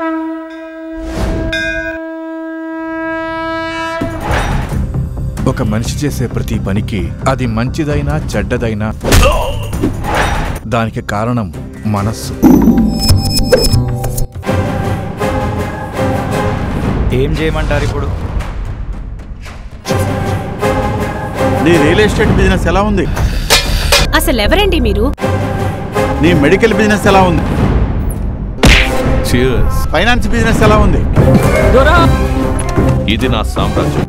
ఒక మనిషి చేసే ప్రతి పనికి అది మంచిదైనా చెడ్డదైనా దానికి కారణం మనస్సు ఏం చేయమంటారు ఇప్పుడు నీ రియల్ ఎస్టేట్ బిజినెస్ ఎలా ఉంది అసలు ఎవరండి మీరు నీ మెడికల్ బిజినెస్ ఎలా ఉంది Cheers. ఫైనాన్స్ బిజినెస్ ఎలా ఉంది ఇది నా సామ్రాజ్యం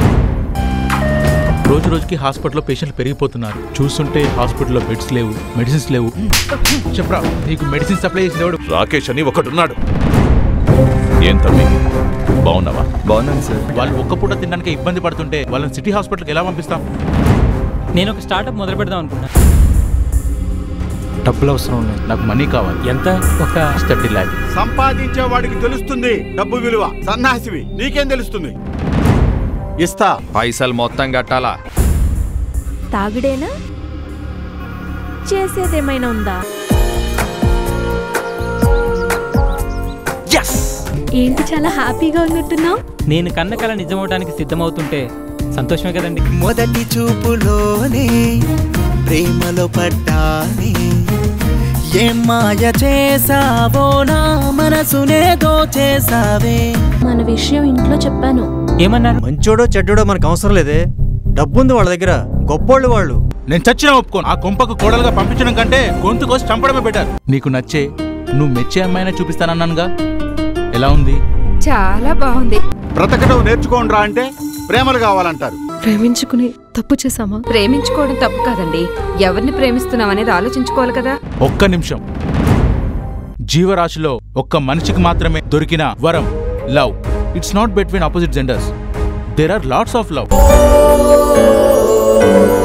రోజు రోజుకి హాస్పిటల్లో పేషెంట్లు పెరిగిపోతున్నారు చూస్తుంటే హాస్పిటల్లో బెడ్స్ లేవు మెడిసిన్స్ లేవు చెప్పరా నీకు మెడిసిన్ సప్లై చేసిన ఎవడు రాకేష్ అని ఒకడున్నాడు ఏం తమ్మి బాగున్నావా బాగున్నాను సార్ వాళ్ళు ఒక్క పూట తినడానికి ఇబ్బంది పడుతుంటే వాళ్ళని సిటీ హాస్పిటల్కి ఎలా పంపిస్తాం నేను ఒక స్టార్ట్అప్ మొదలు పెడదాం అనుకున్నా డబ్బులు అవసరం లేదు నాకు మనీ కావాలి ఎంత ఒక థర్టీ ల్యాక్ సంపాదించే వాడికి తెలుస్తుంది డబ్బు విలువ సన్నాసివి నీకేం తెలుస్తుంది ఇస్తా పైసలు మొత్తం కట్టాలా తాగుడేనా చేసేదేమైనా ఉందా ఏంటి చాలా హ్యాపీగా ఉన్నట్టున్నావు నేను కన్న కళ నిజమవడానికి సిద్ధమవుతుంటే సంతోషమే కదండి మొదటి చూపులోనే ప్రేమలో పడ్డానే ఏం మాయ చేసావో నా మనసునే దోచేసావే మన విషయం ఇంట్లో చెప్పాను ఏమన్నారు మంచోడో చెడ్డోడో మనకు అవసరం లేదే డబ్బుంది వాళ్ళ దగ్గర గొప్పోళ్ళు వాళ్ళు నేను చచ్చినా ఒప్పుకోను ఆ కొంపకు కోడలుగా పంపించడం కంటే గొంతు కోసి చంపడమే బెటర్ నీకు నచ్చే నువ్వు మెచ్చే అమ్మాయినా చూపిస్తానన్నానుగా ఎలా ఉంది చాలా బాగుంది బ్రతకడం నేర్చుకోండిరా అంటే ప్రేమలు కావాలంటారు ప్రేమించుకుని తప్పు చేసామా ప్రేమించుకోవడం తప్పు కాదండి ఎవరిని ప్రేమిస్తున్నాం అనేది ఆలోచించుకోవాలి కదా ఒక్క నిమిషం జీవరాశిలో ఒక్క మనిషికి మాత్రమే దొరికిన వరం love it's not between opposite genders there are lots of love